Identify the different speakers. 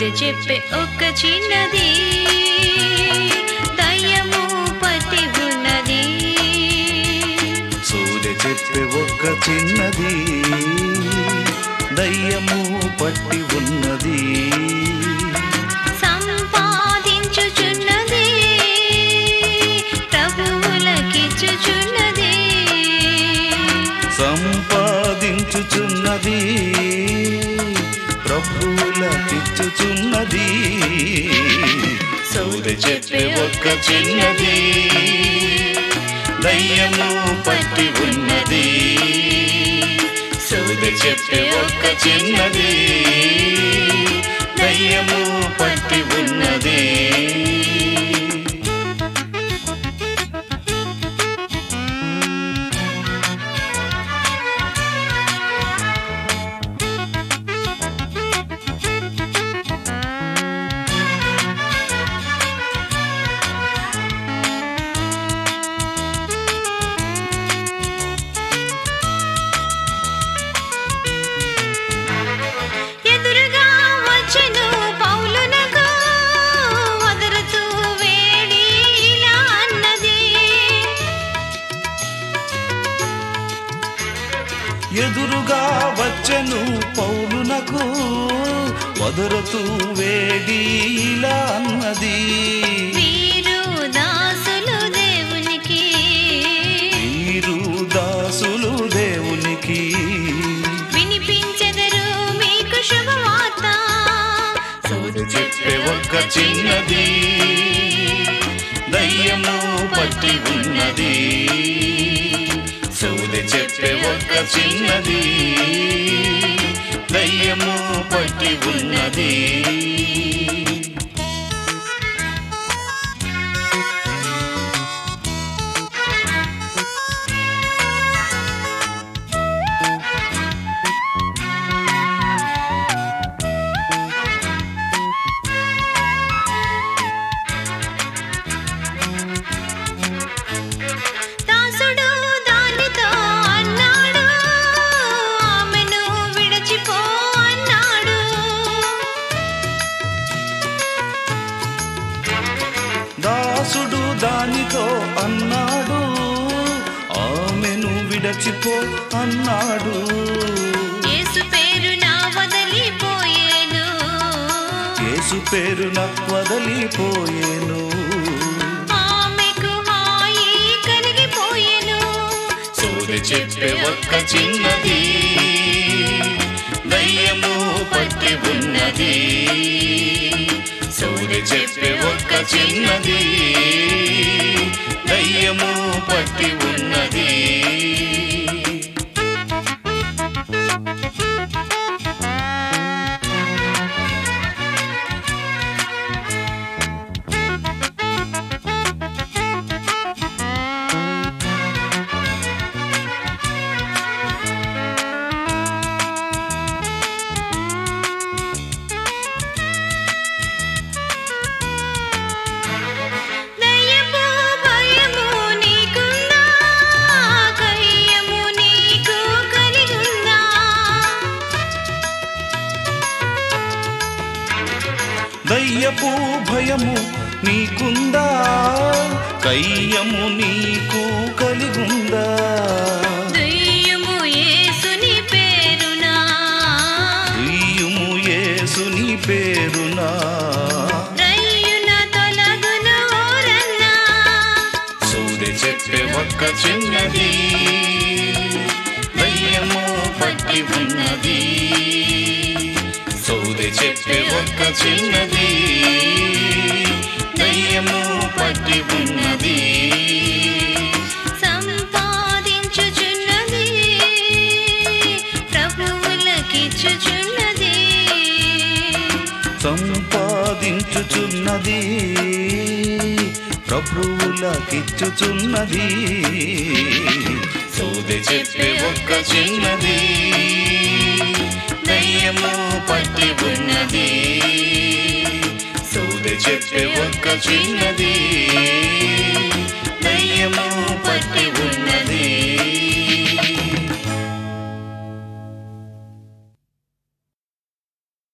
Speaker 1: సోది చెప్పే ఒక చిన్నది దయ్యము పట్టి ఉన్నది
Speaker 2: సూర్య చెప్పే ఒక చిన్నది దయ్యము పట్టి ఉన్నది
Speaker 1: సంపాదించుచున్నది ప్రభువులకిచ్చుచున్నది
Speaker 2: సంపాదించుచున్నది ప్రభువులకిచ్చుచున్నది సూర్య చెప్పే ఒక చిన్నది దయ్యము పట్టి ఉన్నది సూర్య చెప్పే ఒక చిన్నది దయ్యము పట్టి ఉన్నది
Speaker 1: ఎదురుగా వచ్చెను పౌలునకు వదరుతూ వేడి ఇలా అన్నది
Speaker 2: ఎదురుగా వచ్చెను పౌలునకు వదరుతూ వేడి ఇలా అన్నది
Speaker 1: వీరు దాసులు దేవునికి
Speaker 2: వీరు దాసులు దేవునికి
Speaker 1: వినిపించెదరు మీకు శుభవార్త
Speaker 2: సోది చెప్పే ఒక చిన్నది దయ్యము పట్టి ఉన్నది సోది చెప్పే ఒక చిన్నది దయ్యము పట్టి ఉన్నది
Speaker 1: దాసుడు దానితో అన్నాడు ఆమెను విడిచిపో అన్నాడు
Speaker 2: దాసుడు దానితో అన్నాడు ఆమెను విడచిపో అన్నాడు
Speaker 1: యేసు పేరు నా వదలిపోయేను
Speaker 2: యేసు పేరున వదలిపోయేను
Speaker 1: ఆమెకు హాయి కలిగిపోయేను
Speaker 2: సూర్య చెప్పే ఒక్క చిన్నది దయ్యము పట్టి ఉన్నది సూర్య చెప్పే ఒక్క చిన్నది దయ్యము పట్టి ఉన్నది
Speaker 1: దయ్యపు భయము నీకుందా కయ్యము నీకు కలిగుందా
Speaker 2: దయ్యపు భయము నీకుందా కయ్యము నీకు కలిగుందా
Speaker 1: దయ్యము యేసుని పేరునా
Speaker 2: దయ్యము యేసుని పేరునా
Speaker 1: రయ్యున తొలగును ఓరన్నా
Speaker 2: సూర్య చెప్పే ఒక్క చిన్నది దయ్యము పట్టి ఉన్నది సూర్య చెప్పే ఒక్క చిన్నది దయ్యము పట్టి ఉన్నది
Speaker 1: సంపాదించుచున్నది ప్రభువులకిచ్చుచున్నది
Speaker 2: సంపాదించుచున్నది ప్రభువులకిచ్చుచున్నది సూది చెప్పే ఒక్క చిన్నది దయ్యము పట్టి ఉన్నది సూది చెప్పే ఒక్క చిన్నది